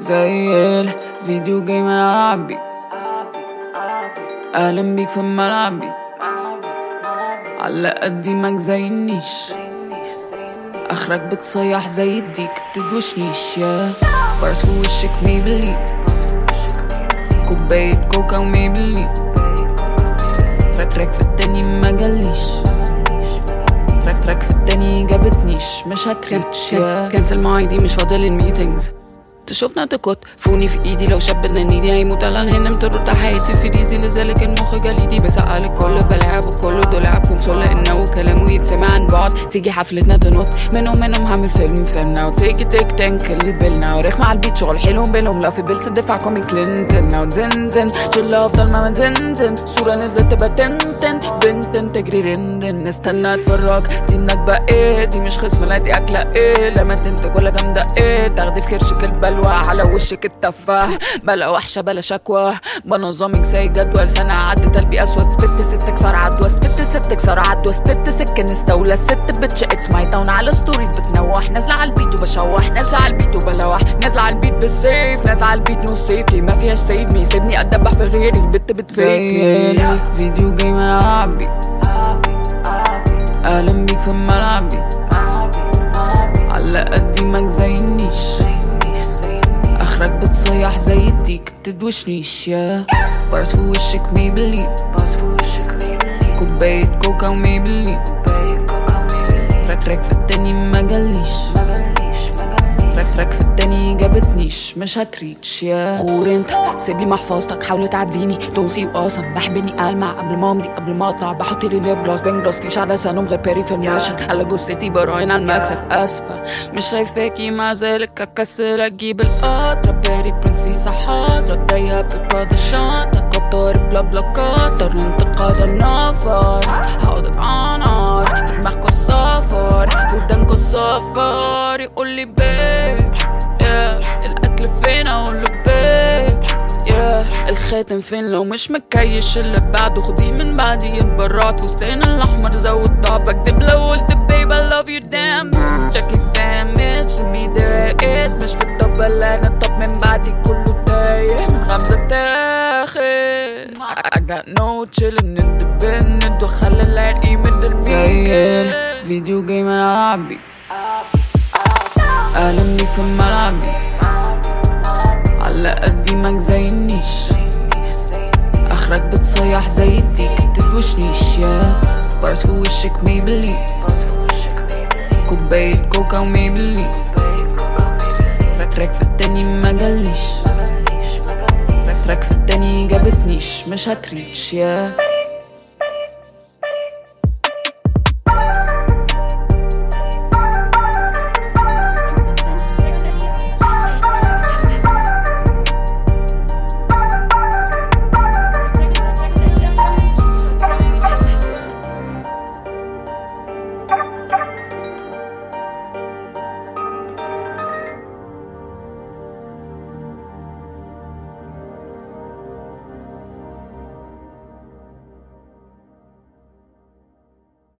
زي الفيديو جيم انا العبي اهلا بيك في ملعبي على قديمك زي النيش اخرك بتصيح زي الديك تدوشنيش يا بارس في وشك ميبلين كوباية كوكا وميبلين تراك تراك في التاني ما جاليش تراك تراك في التاني جابتنيش مش هتريتش يا كنسل مواعيدي مش فاضل الميتينجز تشوفنا تكت فوني في ايدي لو شبتنا نيدي هيموت على هنا مترد حياتي في ديزي لذلك المخ جليدي بسقع لكل بلعب وكله دول لعب كونسول لانه كلامه يتسمع عن بعد تيجي حفلتنا تنط منهم منهم هعمل فيلم فيلمنا وتيجي تيك تنك البلنا ورخم على البيت شغل حلو بينهم لو في بيلز دفع كومي كلينتون وتزن زن شل افضل ما زن زن صورة نزلت تبقى تنتن بنتن تجري رن رن استنى اتفرج دي النكبة ايه دي مش خصم لا دي اكلة ايه لما تنتج ولا جامدة ايه تاخدي في كرشك البلوى على وشك التفاح بلا وحشة بلا شكوى بنظامك زي جدول سنة عدت قلبي اسود سبت ستك صار عدوى سبت ستك صار عدوى سبت سكن استولى ست بتش اتس ماي داون على ستوريز بتنوح نازلة على البيت وبشوح نازلة على البيت وبلوح نازلة على البيت بالسيف نازلة على البيت نو سيفلي ما فيهاش سيف مي سيبني ادبح في غيري البت بتفيكلي فيديو جيم انا العبي اهلا بيك في ملعبي على قديمك زي النيش اخرك بتصيح زي الديك تدوشنيش يا بارس في وشك ميبلين كوباية كوكا وميبلين تراك تراك في التاني ما جاليش تراك تراك في التاني جابتنيش مش هتريتش يا غور انت سيبلي محفظتك حاول تعديني توصي وقسم بحب اني المع قبل ما امضي قبل ما اطلع بحط لي ليب جلاس بين جلاس فيش على سنهم غير بيري في المشهد على جثتي براين على المكسب اسفة مش شايفاكي مع ذلك اكسر اجيب القطرة بيري برنسيسة حاضرة جاية ببرادة شنطة كتر بلا بلا كتر الانتقاد النفر هقعدك عنار في دماغكوا السفر في ودانكوا السفر يقولي بيه yeah. الاكل فين اقول له بيه yeah. الخاتم فين لو مش مكيش اللي بعده خديه من بعدي البرات فستان الاحمر زود ضعف بكدب لو قلت بيب I love you damn check it damage سمي داقت مش في الدبل انا الطب من بعدي كله تايه من غمزة تاخد I got no chill ندبن وخلي العرق يمد زي الفيديو جيم انا العبي اهلا بيك في ملعبي على قديمك زي النيش اخرك بتصيح زي الديك تدوشنيش يا بارس في وشك ميبلين كوباية كوكا وميبلين تراك تراك في التاني ما جاليش تراك تراك في التاني جابتنيش مش هتريتش يا